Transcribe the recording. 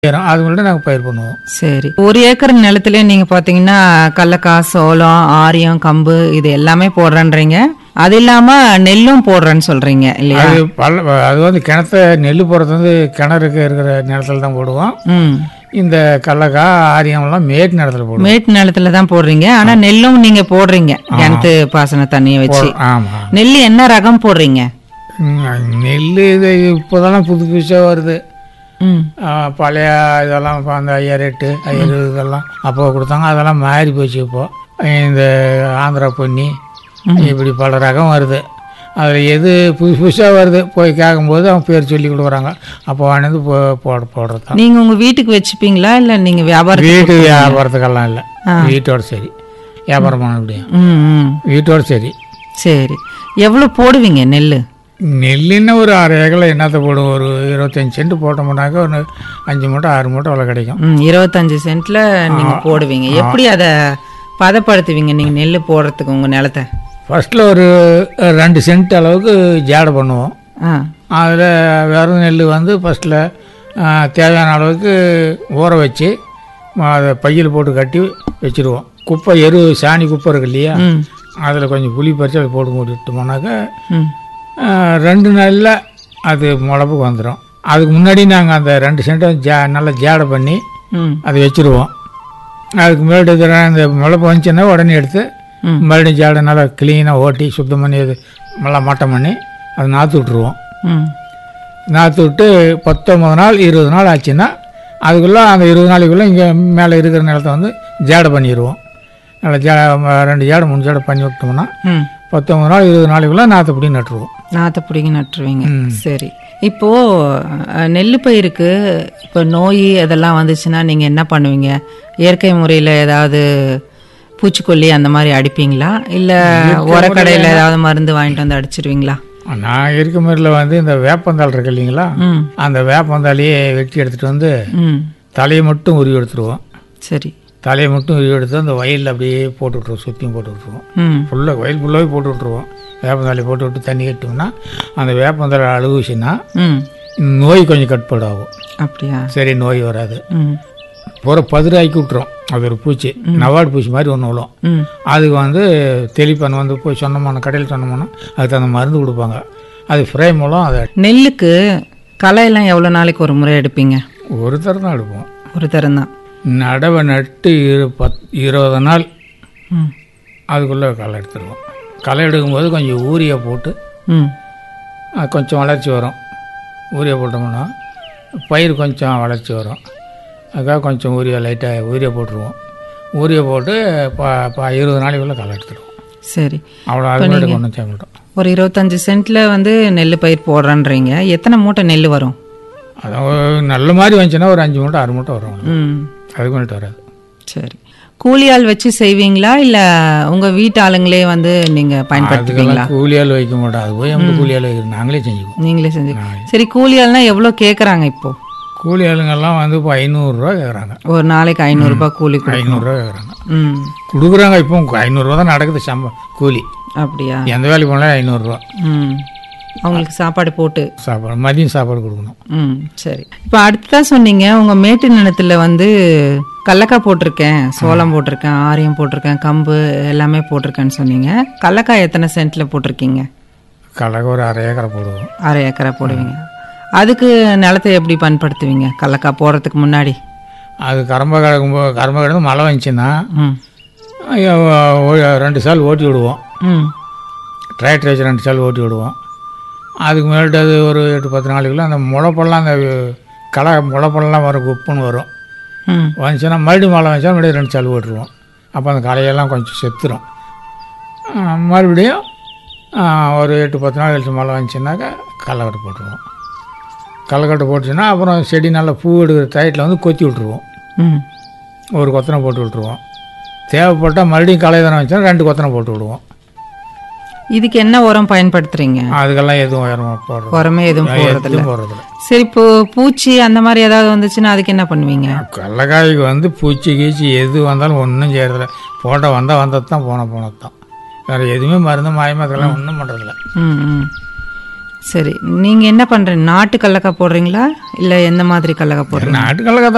ஏறும் அது மட்டும் நாங்கள் பயிர் பண்ணுவோம் சரி ஒரு ஏக்கர் நிலத்துல நீங்க பாத்தீங்கன்னா கடலக்காய் சோளம் ஆரியம் கம்பு இது எல்லாமே போடுறேன்றீங்க அது இல்லாம நெல்லும் போடுறேன்னு சொல்றீங்க இல்லையா அது பள்ள அது வந்து கிணத்த நெல் போடுறது வந்து கிணறுக்கு இருக்கிற நிலத்துல தான் போடுவோம் ம் இந்த கடலக்காய் ஆரியம்லாம் மேட்டு நிலத்துல போடுவோம் மேட்டு நிலத்துல தான் போடுறீங்க ஆனா நெல்லும் நீங்க போடுறீங்க கிணத்து பாசன தண்ணியை வச்சு ஆமாம் நெல் என்ன ரகம் போடுறீங்க நெல் இது இப்போதெல்லாம் புது புதுசாக வருது ம் ஆ, பழைய இதெல்லாம் இப்போ அந்த ஐயாயிரம் எட்டு ஐயாயிரம் இதெல்லாம் அப்போ கொடுத்தாங்க அதெல்லாம் மாறி போச்சு இப்போ இந்த ஆந்திரா பொன்னி இப்படி பல ரகம் வருது அதில் எது புதுசு புதுசாக வருது போய் கேட்கும்போது அவங்க பேர் சொல்லி கொடுக்குறாங்க அப்போ வாங்கினது போ போட போடுறது தான் நீங்க உங்க வீட்டுக்கு வச்சுப்பீங்களா இல்ல நீங்க வியாபாரம் வீட்டு வியாபாரத்துக்கெல்லாம் இல்லை வீட்டோட சரி வியாபாரம் பண்ண முடியும் ம் ம் வீட்டோட சரி சரி எவ்வளவு போடுவீங்க நெல் நெல்லுன்னு ஒரு ஆறு ஏக்கரில் என்னத்தை போடும் ஒரு இருபத்தஞ்சி சென்ட் போட்டோம்னாக்கா ஒரு அஞ்சு மூட்டை ஆறு மூட்டை அவ்வளோ கிடைக்கும் ம் இருபத்தஞ்சு சென்ட்ல நீங்க போடுவீங்க எப்படி அதை பதப்படுத்துவீங்க நீங்க நெல் போடுறதுக்கு உங்க நிலத்தை ஃபர்ஸ்ட்டில் ஒரு ரெண்டு சென்ட் அளவுக்கு ஜாடை பண்ணுவோம் ஆ அதில் வெறும் நெல் வந்து ஃபஸ்ட்டில் தேவையான அளவுக்கு ஊற வச்சு ம- அதை பையில் போட்டு கட்டி வச்சுருவோம் குப்பை எரு சாணி குப்பை இருக்கு இல்லையா ம் அதில் கொஞ்சம் புளி பறித்து அதை போட்டு மூடிட்டோம்னாக்கா ம் ஆ, ரெண்டு நாளில் அது முளப்புக்கு வந்துடும் அதுக்கு முன்னாடி நாங்கள் அந்த ரெண்டு சென்ட்டை ஜா நல்லா ஜாடை பண்ணி ம் அதை வச்சுருவோம் அதுக்கு முன்னாடி இருக்கிற அந்த முளப்பு வந்துச்சுன்னா உடனே எடுத்து ம். மறுபடியும் ஜாடை நல்லா க்ளீனாக ஓட்டி சுத்தம் பண்ணி அது நல்லா மட்டம் பண்ணி அதை நாற்று விட்ருவோம் ம் நாற்று விட்டு பத்தொம்பது நாள் இருபது நாள் ஆச்சுன்னா அதுக்குள்ளே அந்த இருபது நாளைக்குள்ளே இங்கே மேலே இருக்கிற நிலத்தை வந்து ஜாடை பண்ணிடுவோம் நல்லா ஜா ரெண்டு ஜாடை மூணு ஜாடை பண்ணி விட்டோம்னா ம் பத்தொம்பது நாள் இருபது நாளைக்குள்ளே நாற்று பிடி நட்டுருவோம் நாற்றை பிடிங்கி நட்டுருவீங்க ம். சரி இப்போ அஹ், நெல்லு பயிருக்கு இப்போ நோய் அதெல்லாம் வந்துச்சுன்னா நீங்க என்ன பண்ணுவீங்க இயற்கை முறையில் ஏதாவது பூச்சிக்கொல்லி அந்த மாதிரி அடிப்பீங்களா இல்ல உரக்கடையில் ஏதாவது மருந்து வாங்கிட்டு வந்து அடிச்சிருவீங்களா நான் இருக்க மாதிரில வந்து இந்த வேப்பந்தாள் இருக்கு இல்லைங்களா ம் அந்த வேப்பந்தாலையே வெட்டி எடுத்துகிட்டு வந்து ம் தலையை மட்டும் உருவி எடுத்துருவோம் சரி தலையை மட்டும் உருவி எடுத்து அந்த வயலில் அப்படியே போட்டு விட்ருவோம் சுற்றியும் போட்டு விட்ருவோம் ம் ஃபுல்லாக வயல் ஃபுல்லாகவே போட்டு விட்ருவோம் வேப்பந்தாலை போட்டு விட்டு தண்ணி கட்டினோம்னா அந்த வேப்பந்தாலை அழுகுச்சுன்னா ம் நோய் கொஞ்சம் கட்டுப்பாடு ஆகும் அப்படியா சரி நோய் வராது ம் பூரா பதிராக்கி விட்ரும் அது ஒரு பூச்சி நவாடு பூச்சி மாதிரி ஒன்று விழும் ம் அதுக்கு வந்து தெளிப்பன் வந்து போய் சொன்னோம்னா கடையில் சொன்னோம்னா அதுக்கு அந்த மருந்து கொடுப்பாங்க அது ஃப்ரை மூலம் அதை நெல்லுக்கு களையெல்லாம் எவ்வளோ நாளைக்கு ஒரு முறை எடுப்பீங்க ஒரு தரம் தான் எடுப்போம் ஒரு தரம் தான் நடவை நட்டு இரு பத் இருபது நாள் ம் அதுக்குள்ளே களை எடுத்துருவோம் களை எடுக்கும்போது கொஞ்சம் ஊரியா போட்டு ம் அது கொஞ்சம் வளர்ச்சி வரும் ஊரியா போட்டோம்னா பயிர் கொஞ்சம் வளர்ச்சி வரும் அதுக்காக கொஞ்சம் ஊரியா லைட்டாக ஊரியா போட்டுருவோம் ஊரியா போட்டு ப ப இருபது நாளைக்குள்ளே களை எடுத்துருவோம் சரி அவ்வளோ அது முன்னாடி ஒன்றும் செய்ய மாட்டோம் ஒரு இருபத்தஞ்சு சென்ட்ல வந்து நெல் பயிர் போடுறேன்றீங்க எத்தனை மூட்டை நெல் வரும் அதான் நல்ல மாதிரி வந்துச்சுன்னா ஒரு அஞ்சு மூட்டை ஆறு மூட்டை வரும் ம் அதுக்கு மேலே வராது சரி கூலி ஆள் வச்சு செய்வீங்களா இல்ல உங்க வீட்டு ஆளுங்களே வந்து நீங்க பயன்படுத்துவீங்களா அதுக்கெல்லாம் கூலியால் வைக்க மாட்டோம் அது போய் நம்ம கூலியால் வைக்கிறோம் நாங்களே செஞ்சுக்குவோம் நீங்களே செஞ்சு சரி கூலி ஆள்னா எவ்வளோ கேட்குறாங்க இப்போ கூலி ஆளுங்கெல்லாம் வந்து இப்போ ஐநூறுரூவா கேட்குறாங்க ஒரு நாளைக்கு ஐநூறுரூபா கூலி கொடு ஐநூறுரூவா கேட்குறாங்க ம் கொடுக்குறாங்க இப்போ ஐநூறுரூவா தான் நடக்குது சம்ப கூலி அப்படியா எந்த வேலைக்கு போனாலும் ஐநூறுரூவா ம் அவங்களுக்கு சாப்பாடு போட்டு சாப்பாடு மதியம் சாப்பாடு கொடுக்கணும் ம் சரி இப்போ அடுத்ததான் சொன்னீங்க உங்க மேட்டு நிலத்துல வந்து கடலக்காய் போட்டிருக்கேன் சோளம் போட்டிருக்கேன் ஆரியம் போட்டிருக்கேன் கம்பு எல்லாமே போட்டிருக்கேன்னு சொன்னீங்க கடலக்காய் எத்தனை சென்ட்ல போட்டிருக்கீங்க கலக்க ஒரு அரை ஏக்கரை போடுவோம் அரை ஏக்கரை போடுவீங்க அதுக்கு நிலத்தை எப்படி பயன்படுத்துவீங்க கடலக்காய் போடுறதுக்கு முன்னாடி அது கரம்ப கிடக்கும்போது கரம்ப கிடந்து மழை வந்துச்சுன்னா ம் ஐயோ, ஓ- ரெண்டு சால் ஓட்டி விடுவோம் ம் டிராக்டர் வச்சு ரெண்டு சால் ஓட்டி விடுவோம் அதுக்கு மேலிட்டு அது ஒரு எட்டு பத்து நாளைக்குள்ள அந்த முளைப்பெல்லாம் அந்த களை முளைப்பெல்லாம் வரும் குப்புன்னு வரும் ம் வந்துச்சுன்னா மறுபடியும் மழை வந்துச்சா மறுபடியும் ரெண்டு சால் ஓட்டுருவோம் அப்போ அந்த களையெல்லாம் கொஞ்சம் செத்துரும் ஆ, மறுபடியும் ஆ, ஒரு எட்டு பத்து நாள் கழிச்சு மழை வந்துச்சுன்னாக்கா கடலக்கட்டை போட்டுருவோம் கடலக்கட்டை போட்டுச்சுன்னா அப்புறம் செடி நல்லா பூ எடுக்கிற டயத்தில் வந்து கொத்தி விட்ருவோம் ம் ஒரு கொத்தனை போட்டு விட்ருவோம் தேவைப்பட்டால் மறுபடியும் களை தானே வந்துச்சுன்னா ரெண்டு கொத்தனை போட்டு விடுவோம் இதுக்கு என்ன உரம் பயன்படுத்துறீங்க அதுக்கெல்லாம் எதுவும் உயரமாக போடுறோம் உரமே எதுவும் போடுறதில்ல எதுவும் போடுறதில்ல சரி இப்போ பூச்சி அந்த மாதிரி ஏதாவது வந்துச்சுன்னா அதுக்கு என்ன பண்ணுவீங்க கடலக்காய்க்கு வந்து பூச்சி கீச்சி எது வந்தாலும் ஒன்றும் செய்யறதில்ல போட்டால் வந்தால் வந்தது தான் போன போனது தான் வேறு எதுவுமே மருந்து மாயமாக அதெல்லாம் ஒன்றும் பண்ணுறதில்ல ம் ம் சரி நீங்க என்ன பண்றீங்க நாட்டு கடலக்காய் போடுறீங்களா இல்ல எந்த மாதிரி கடலக்காய் போடுறீங்க நாட்டு கடலக்காய்